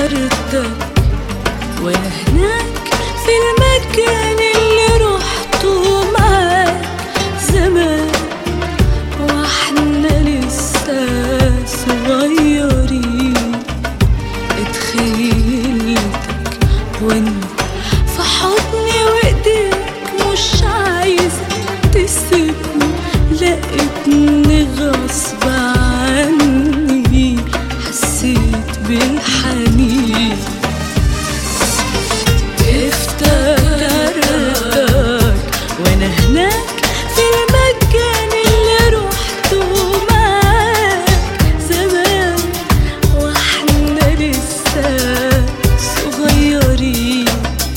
افتكرتك وانا هناك في المكان اللي رحته معاك زمان واحنا لسه صغيرين اتخيلتك وانت في حضني وايديك مش عايزة تسيبني لقيتني غصب عني حسيت بالحنين افتكرتك وانا هناك في المكان اللي رحته معاك زمان واحنا لسه صغيرين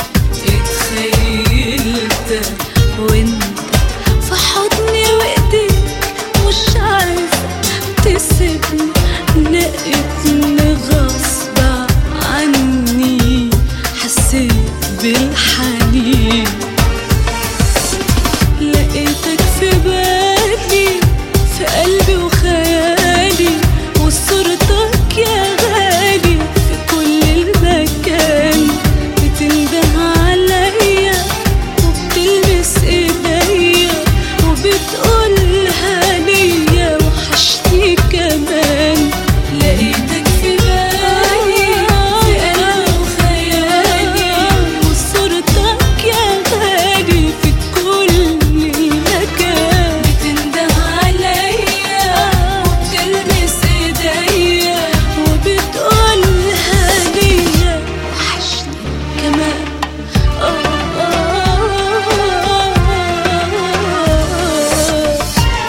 اتخيلتك وانت في حضني وايديك مش عايزة تسيبني لقيتني غصب عني حسيت بالحنين لقيتك في بالي في قلبي وخيالي وصورتك يا غالي في كل المكان بتنده عليا وبتلمس ايديا وبتقولها ليا وحشتي كمان لقيتك في بالي في قلبي وخيالي وصورتك يا غالي في كل المكان بتنده عليا وبتلمس ايديا وبتقولها ليا وحشتي كمان آه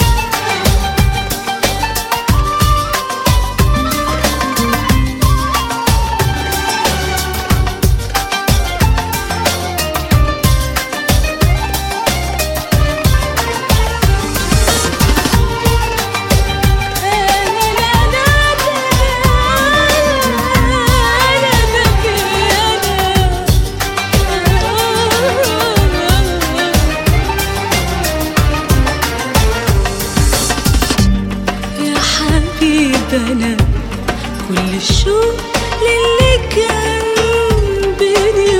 يا حبيبنا كل الشوق للي كان بيني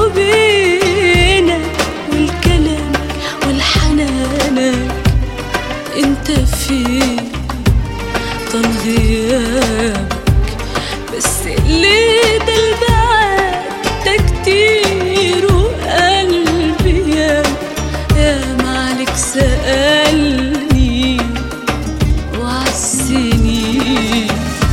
وبينك والكلامك والحنانك انت فين طال غيابك بس اللي ده البعد ده كتير وقلبي يا يا معلك سألني وعالسنين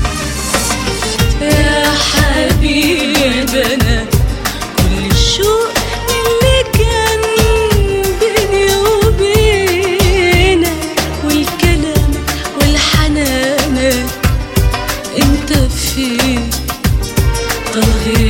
يا حبيبنا كل الشوق اللي كان بيني وبينك والكلامك والحنانك انت فين طال غيابك